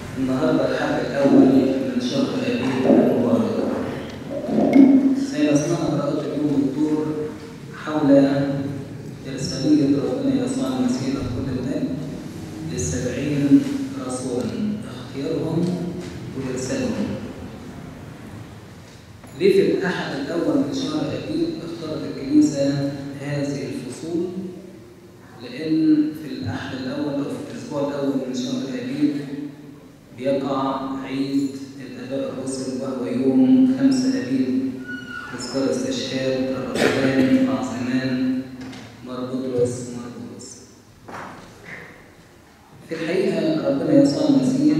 النهارده الحد الأول من شهر أبيب المبارك. زي ما سمعنا قراءة اليوم الدور حول إرسالية ربنا يسوع المسيح لكل الناس للسبعين رسولا اختيارهم وإرسالهم. ليه في الأحد الأول من شهر أبيب اختارت الكنيسة هذه الفصول؟ لأن في الأحد الأول أو في الأسبوع الأول من شهر أبيب بيقع عيد الآباء الرسل وهو يوم خمسة أبيب تذكار استشهاد الرسولان عاصمان مار بطرس ومار بطرس. في الحقيقة ربنا يسوع المسيح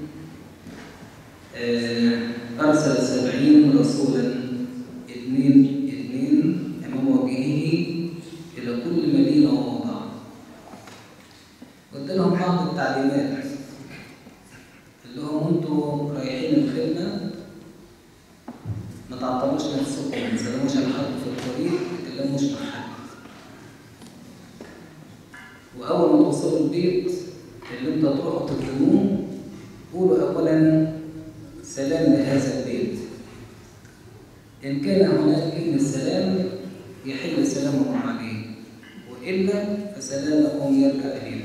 آه، أرسل سبعين رسولا اثنين اثنين أمام وجهه إلى كل مدينة وموضع وادالهم بعض التعليمات اللي هم انتوا رايحين الخدمة ما تعطلوش نفسكم ما تسلموش على حد في الطريق ما تتكلموش مع حد وأول ما توصلوا البيت اللي انتوا تروحوا تخدموه قولوا أولا سلام لهذا البيت إن كان هناك ابن السلام يحل سلامكم عليه وإلا فسلامكم يرجع إلينا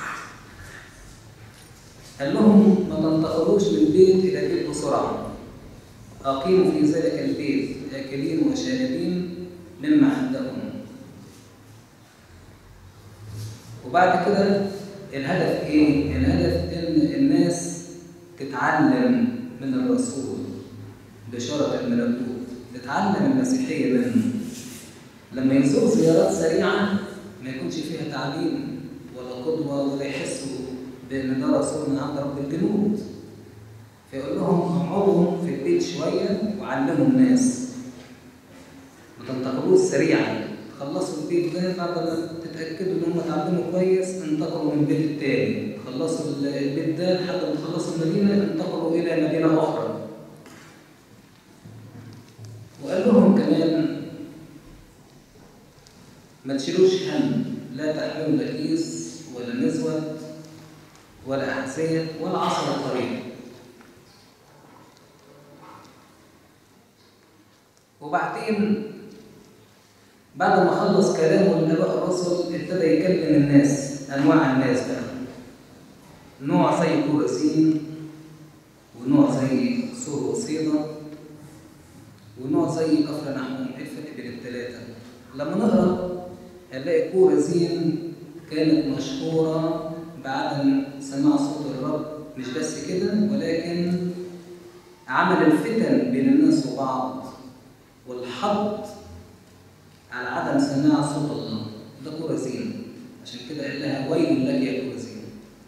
قال لهم ما تنتقلوش من بيت إلى بيت بسرعة أقيموا في ذلك البيت آكلين وشاربين مما عندكم وبعد كده الهدف إيه؟ الهدف إن الناس تتعلم من الرسول بشارة الملكوت تتعلم المسيحية منه لما يزوروا زيارات سريعة ما يكونش فيها تعليم ولا قدوة ولا يحسوا بأن ده رسول من عند رب الجنود فيقول لهم اقعدوا في البيت شوية وعلموا الناس ما تنتقلوش سريعا خلصوا البيت ده بعد ما تتأكدوا إن هم اتعلموا كويس انتقلوا من البيت التاني خلصوا البيت ده لحد ما تخلصوا المدينة انتقلوا إلى مدينة أخرى وقال لهم كمان ما تشيلوش هم لا تحملوا لا كيس ولا مزود ولا أحذية ولا عصا الطريق وبعدين بعد ما خلص كلامه للآباء الرسل ابتدى يكلم الناس أنواع الناس بقى نوع زي كورسين ونوع زي سور وصيدة ونوع زي كفر نحوم ايه الفرق بين الثلاثة؟ لما نقرا هنلاقي كورزين كانت مشهورة بعدم سماع صوت الرب مش بس كده ولكن عمل الفتن بين الناس وبعض والحض على عدم سماع صوت الله ده كورزين عشان كده قال لها ويل لك يا كورزين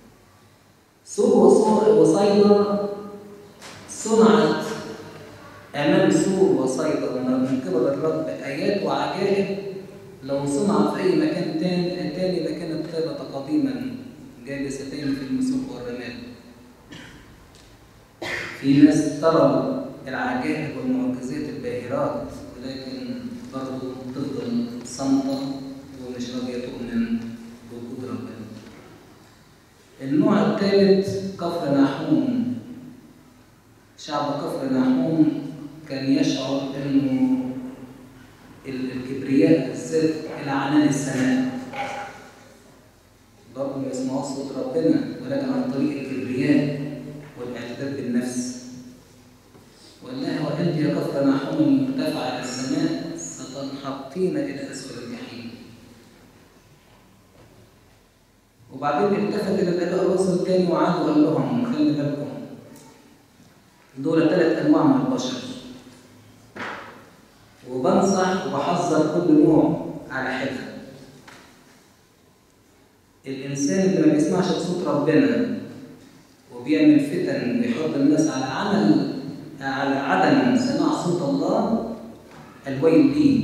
سور وصيدا صنعت أمام سور وصيدا من قبل الرب آيات وعجائب لو صنع في أي مكان تاني, تاني لكانت ثابتة قديما جالستين في المسوق والرمال في ناس ترى العجائب والمعجزات الباهرات ولكن برضه تفضل صامتة ومش راضية تؤمن بوجود ربنا. النوع الثالث كفر نحوم شعب كفر نحوم كان يشعر انه الكبرياء بالذات الى عنان السماء برضه ما يسمعوش صوت ربنا ولكن عن طريق الكبرياء والاعتداد بالنفس وقال لها وانت يا كفر نحوم المرتفعه الى السماء ستنحطين الى اسفل الجحيم وبعدين التفت الى الاباء الرسل تاني وعاد وقال لهم خلي بالكم دول ثلاث انواع من البشر وبنصح وبحذر كل نوع على حده الانسان اللي ما بيسمعش صوت ربنا وبيعمل فتن بيحط الناس على عمل على عدم سماع صوت الله الويل ليه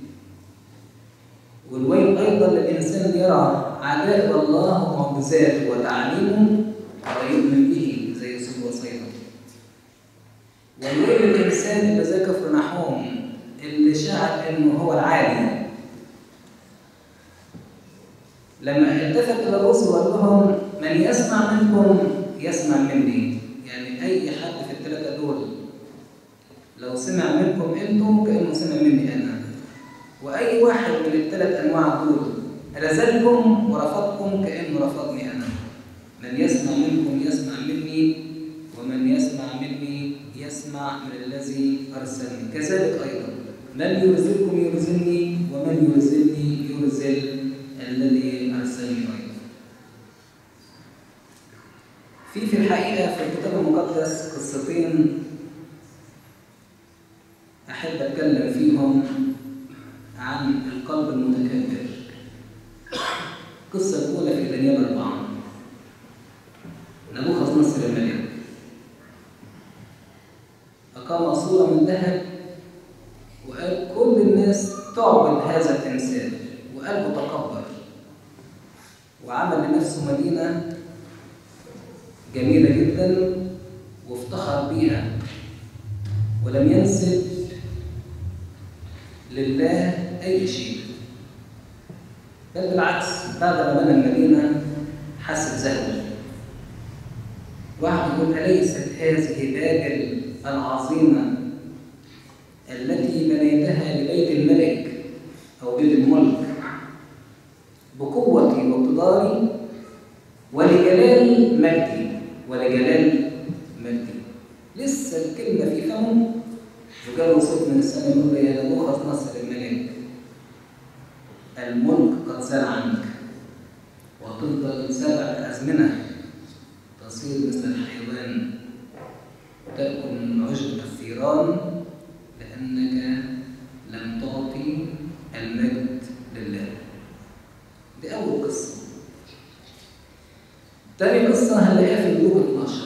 والويل ايضا للانسان يرى عجائب الله ومعجزاته وتعليمه ويؤمن به زي يوسف وصيدا والويل للانسان اللي زي كفر نحوم اللي شعر انه هو العالي لما التفت الى الرسل وقال لهم من يسمع منكم يسمع مني اي حد في الثلاثه دول لو سمع منكم انتم كانه سمع مني انا واي واحد من الثلاث انواع دول رزلكم ورفضكم كانه رفضني انا من يسمع منكم يسمع مني ومن يسمع مني يسمع من الذي ارسلني كذلك ايضا من يرزلكم يرزلني ومن يرزلني يرزل الذي ارسلني ايضا في في الحقيقه في الكتاب المقدس قصتين احب اتكلم فيهم عن القلب المتكبر القصه الاولى في دانيال اربعه نبوخذ نصر الملك أقام صورة من ذهب وقال كل الناس تعبد هذا التمثال وقلبه تكبر وعمل لنفسه مدينة جميلة جدا وافتخر بيها ولم ينسب لله أي شيء بل بالعكس بعد ما بنى المدينة حس بزهو واحد يقول أليست هذه بابل العظيمة التي بنيتها لبيت الملك أو بيت الملك بقوتي واقتداري ولجلال مجدي ولجلال مجدي لسه الكلمة في فمه وجاله صوت من السماء يقول يا نبوخذ نصر الملك الملك قد زال عنك وتفضل سبع أزمنة تصير مثل الحيوان وتأكل من عشب الثيران لأنك لم تعطي المجد لله دي أول قصة تاني قصة هنلاقيها في ملوك 12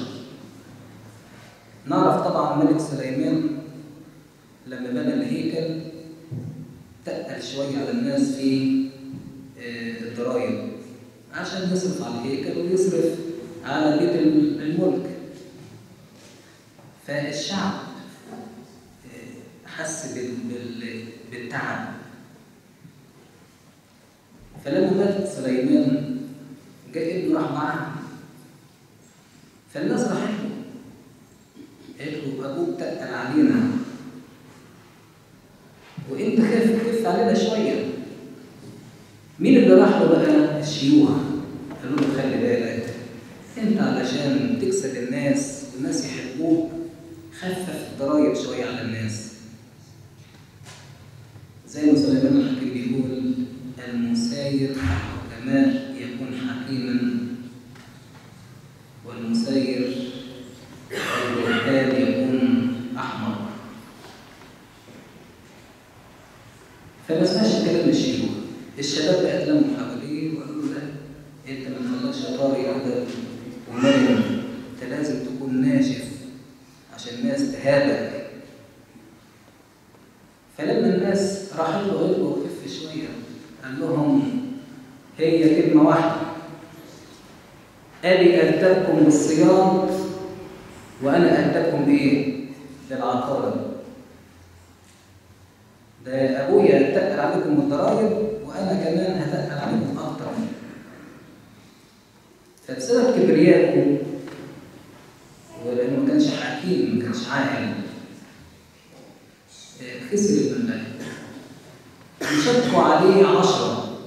نعرف طبعا الملك سليمان لما بنى الهيكل تقل شوية على الناس في الضرايب عشان يصرف على الهيكل ويصرف على بيت الملك فالشعب حس بالتعب فلما مات سليمان جاء ابنه راح معاه فالناس راحت له قالت له ابوك تقل علينا وانت خاف خف علينا شويه مين اللي راح له بقى الشيوخ قالوا له خلي بالك انت علشان تكسب الناس والناس يحبوك خفف الضرايب شويه على الناس زي ما سليمان الحكيم بيقول المساير الحكماء يكون حكيما والمسير الجهاد يكون احمر فما اسمعش كلام الشيوخ الشباب بقى اتلموا حواليه وقالوا له انت ما تخليكش طاري كده ومرن انت لازم تكون ناشف عشان الناس تهابك فلما الناس راحت له قالت له خف شويه قال لهم هي كلمه واحده ابي اتاكم بالصيام وانا اتاكم بايه؟ بالعقارب ده ابويا اتقل عليكم الضرايب وانا كمان هتقل عليكم اكتر فبسبب كبريائه ولانه ما كانش حكيم ما كانش عاقل خسر المملكه وشكوا عليه عشرة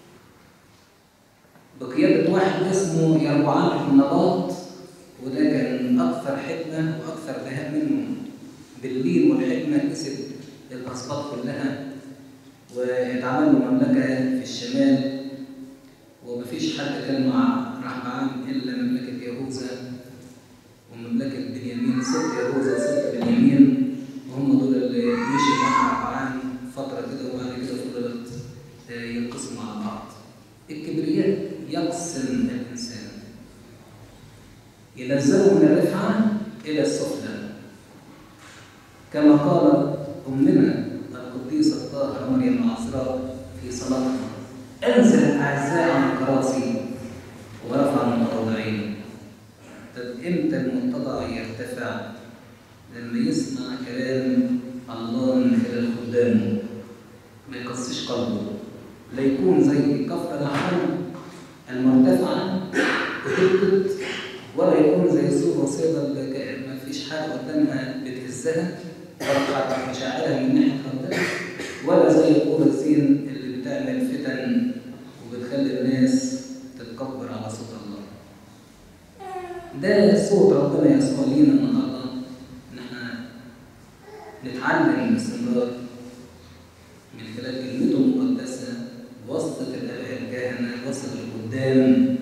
بقيادة واحد اسمه يربعان بن نباط وده كان أكثر حكمة وأكثر ذهاء منه باللين والحكمة كسب الأسباط كلها واتعمل له مملكة في الشمال ومفيش حد كان مع رحبعان إلا مملكة يهوذا ومملكة بنيامين ست يهوذا ست بنيامين وهم دول اللي مشي مع رحبعان فترة كده وبعد كده فضلت ينقسموا على بعض الكبرياء يقسم الإنسان ينزله من الرفعة إلى السفلى كما قالت أمنا القديسة الطاهرة مريم العذراء في صلاتها انزل الأعزاء عن الكراسي ورفع المتواضعين طب إمتى المتضع يرتفع؟ لما يسمع كلام الله من خلال خدامه ما يقصش قلبه لا يكون زي كفر نحن المرتفعة وتبكت ولا يكون زي صورة البسيطة اللي ك- ما فيش حاجة قدامها بتهزها ولا تحرك مشاعرها من ناحية ربنا ولا زي طور الزين اللي بتعمل فتن وبتخلي الناس تتكبر على صوت الله. ده صوت ربنا يسوع لينا النهارده ان احنا نتعلم باستمرار من خلال كلمته المقدسه بواسطه الاباء الكهنه بواسطه القدام